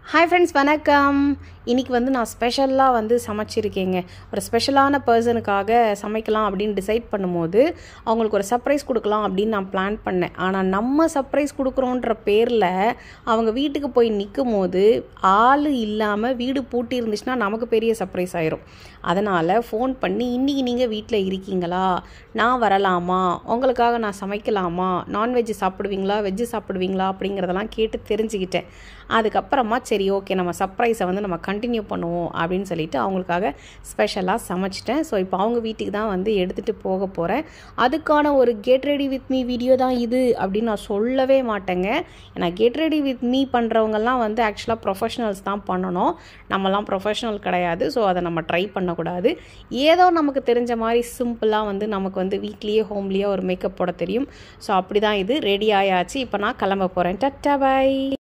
hi friends வணக்கம் இன்னைக்கு வந்து நான் ஸ்பெஷலாக வந்து சமைச்சிருக்கேங்க ஒரு ஸ்பெஷலான பர்சனுக்காக சமைக்கலாம் அப்படின்னு டிசைட் பண்ணும்போது அவங்களுக்கு ஒரு சர்ப்ரைஸ் கொடுக்கலாம் அப்படின்னு நான் பிளான் பண்ணேன் ஆனால் நம்ம சர்ப்ரைஸ் கொடுக்குறோன்ற பேரில் அவங்க வீட்டுக்கு போய் நிற்கும் போது ஆள் இல்லாமல் வீடு பூட்டி இருந்துச்சுன்னா நமக்கு பெரிய சர்ப்ரைஸ் ஆயிரும் அதனால் ஃபோன் பண்ணி இன்றைக்கி நீங்கள் வீட்டில் இருக்கீங்களா நான் வரலாமா உங்களுக்காக நான் சமைக்கலாமா நான்வெஜ் சாப்பிடுவீங்களா வெஜ்ஜு சாப்பிடுவீங்களா அப்படிங்கிறதெல்லாம் கேட்டு தெரிஞ்சுக்கிட்டேன் அதுக்கப்புறமா சரி ஓகே நம்ம சர்ப்ரைஸை வந்து நம்ம கண்டினியூ பண்ணுவோம் அப்படின்னு சொல்லிட்டு அவங்களுக்காக ஸ்பெஷலாக சமைச்சிட்டேன் ஸோ இப்போ அவங்க வீட்டுக்கு தான் வந்து எடுத்துகிட்டு போக போகிறேன் அதுக்கான ஒரு get ready with me video தான் இது அப்படின்னு நான் சொல்லவே மாட்டேங்க ஏன்னா கெட் ரெடி வித் மீ பண்ணுறவங்கெல்லாம் வந்து ஆக்சுவலாக ப்ரொஃபஷனல்ஸ் தான் பண்ணணும் நம்மலாம் ப்ரொஃபஷனல் கிடையாது ஸோ அதை நம்ம ட்ரை பண்ணக்கூடாது ஏதோ நமக்கு தெரிஞ்ச மாதிரி சிம்பிளாக வந்து நமக்கு வந்து வீட்லேயே ஹோம்லேயே ஒரு மேக்கப் போட தெரியும் ஸோ அப்படி தான் இது ரெடி ஆயாச்சு இப்போ நான் கிளம்ப போகிறேன் டட்டா பை